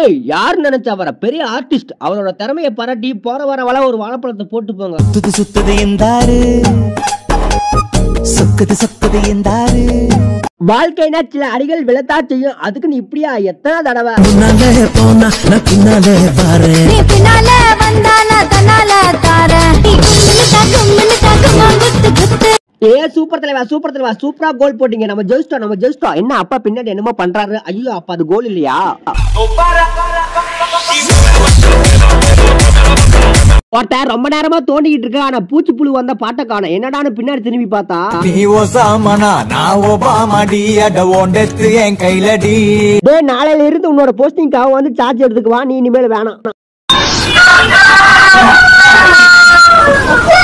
ஏய் யார் நினைச்சா வர பெரிய ஆர்டிஸ்ட் அவரோட திறமையை பாராட்டி போற வர வள ஒரு வாழைப்பழத்தை போட்டு போங்க சுத்துது சுத்துது எந்தாரு சொக்குது சொக்குது எந்தாரு வாழ்க்கைனா சில அடிகள் விழத்தா செய்யும் அதுக்கு நீ இப்படியா எத்தனை தடவை முன்னாலே போனா நான் பின்னாலே வாரேன் நீ பின்னால வந்தால தன்னால தார நீ கும்மினுக்கா கும்மினுக்கா கும்மா குத்து குத்து ஏ சூப்பர் தலைவா சூப்பர் தலைவா சூப்பரா கோல் போட்டீங்க நம்ம ஜெயிச்சிட்டோம் நம்ம ஜெயிச்சிட்டோம் என்ன அப்பா பின்னாடி என்னமோ பண்றாரு ஐயோ அப்பா அது கோல் இல்லையா ஒருத்தன் ரொம்ப நேரமா தோண்டிக்கிட்டு இருக்க ஆனா பூச்சி புழு வந்த பாட்டை காணோம் என்னடான்னு பின்னாடி திரும்பி பார்த்தா நீ ஒசாமனா நான் ஒபாமாடி அட ஓண்டெத்து என் கையிலடி டேய் நாளையில இருந்து உன்னோட போஸ்டிங்காக வந்து சார்ஜ் எடுத்துக்கு வா நீ இனிமேல் வேணாம்